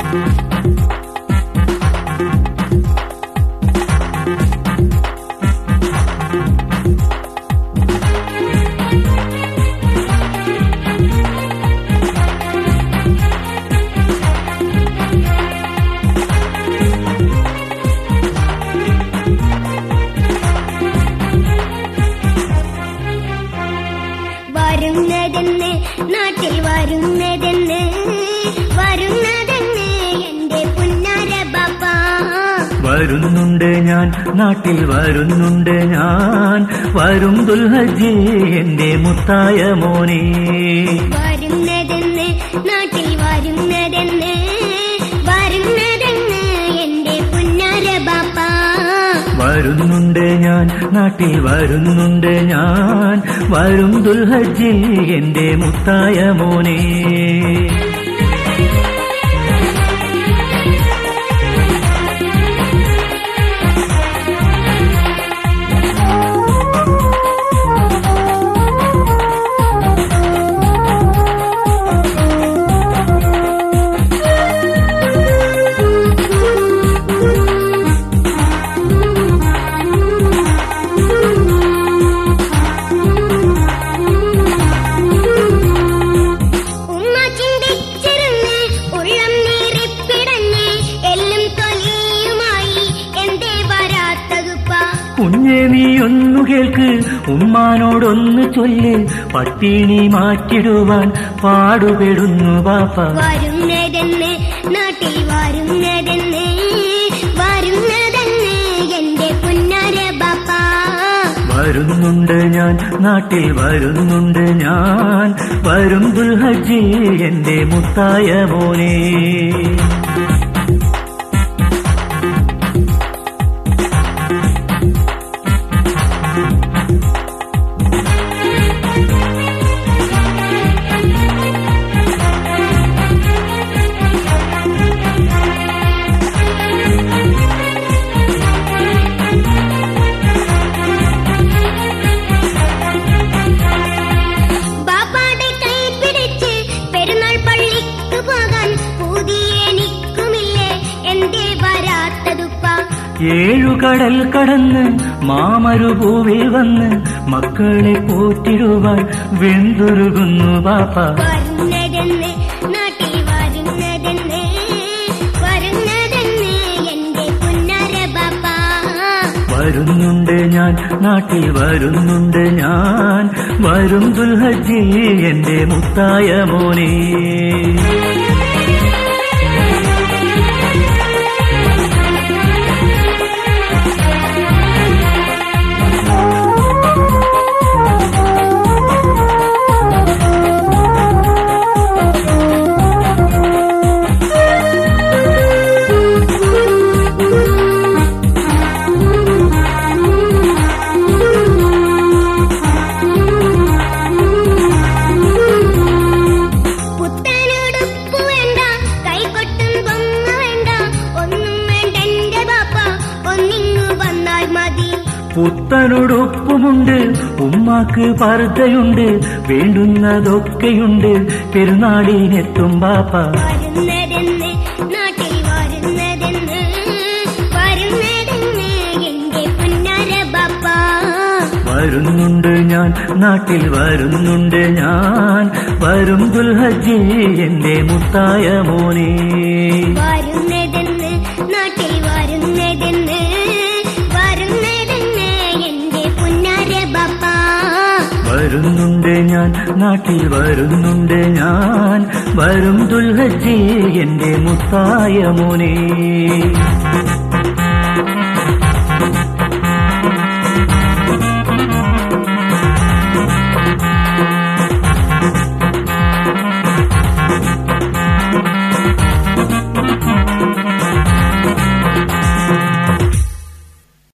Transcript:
വരുന്നതെന്ന് നാട്ടിൽ വരുന്നതെന്ന് വരുന്നതെന്ന് എന്റെ പുന്നാര ബാപ്പ വരുന്നുണ്ട് ഞാൻ നാട്ടിൽ വരുന്നുണ്ട് ഞാൻ വരും ദുൽഹജ് എന്റെ മുത്തായ മോനെ വരുന്നതെന്ന് നാട്ടിൽ വരുന്നതെന്ന് വരുന്നതെന്ന് എന്റെ പുന്നാര ബാപ്പ വരുന്നുണ്ട് ഞാൻ നാട്ടിൽ വരുന്നുണ്ട് ഞാൻ വരും ദുൽഹജിൽ എന്റെ മുത്തായ മോനെ ഉമ്മ ചിന്തിച്ചിരുന്ന് ഉള്ളം നീറിപ്പിടഞ്ഞ് എല്ലും തൊലിയുമായി എന്തേ വരാത്തതുപ്പ കുഞ്ഞെ നീ ഒന്നു കേൾക്ക് ഉമ്മാനോടൊന്ന് ചൊല്ല് പട്ടിണി മാറ്റിടുവാൻ പാടുപെടുന്നു ബാപ്പ വരുന്നതെന്ന് നാട്ടിൽ വരുന്നതെന്ന് വരുന്നതെന്ന് എന്റെ പുന്നാര ബാപ്പ വരുന്നുണ്ട് ഞാൻ നാട്ടിൽ വരുന്നുണ്ട് ഞാൻ വരും ദുൽഹജ് എന്റെ മുത്തായ മോനെ ബാപ്പാടെ കൈ പിടിച്ച് പെരുന്നാൾ പള്ളിക്ക് പോകാൻ പുതിയെനിക്കുമില്ലേ എന്തേ വരാത്തതുപ്പ ഏഴു കടൽ കടന്ന് മാമരുഭൂവിൽ വന്ന് മക്കളെ പോറ്റിടുവാൻ വെന്തുരുകുന്നു ബാപ്പ വരുന്നതെന്ന് നാട്ടിൽ വരുന്നതെന്ന് വരുന്നതെന്ന് എന്റെ പുന്നാര ബാപ്പ വരുന്നുണ്ട് ഞാൻ നാട്ടിൽ വരുന്നുണ്ട് ഞാൻ വരും ദുൽഹജ് എന്റെ മുത്തായ മോനെ പുത്തനുടുപ്പ് വേണ്ട കൈകൊട്ടും പൊങ്ങ വേണ്ട ഒന്നും വേണ്ട എന്റെ ബാപ്പ ഒന്നിങ്ങു വന്നാൽ മതി പുത്തനോടൊപ്പമുണ്ട് ഉമ്മാക്ക് പർദ്ദയുണ്ട് വേണ്ടുന്നതൊക്കെയുണ്ട് പെരുന്നാളിനെത്തും ബാപ്പ വരുന്നതെന്ന് നാട്ടിൽ വരുന്നതെന്ന് വരുന്നതെന്ന് എന്റെ പുന്നാര ബാപ്പ വരുന്നുണ്ട് ഞാൻ നാട്ടിൽ വരുന്നുണ്ട് ഞാൻ വരും ദുൽഹജ് എന്റെ മുത്തായ മോനെ വരുന്നതെന്ന് നാട്ടിൽ വരുന്നതെന്ന് വരുന്നതെന്ന് എന്റെ പുന്നാര ബാപ്പ വരുന്നുണ്ട് ഞാൻ നാട്ടിൽ വരുന്നുണ്ട് ഞാൻ വരും ദുൽഹജ് എന്റെ മുത്തായ മോനെ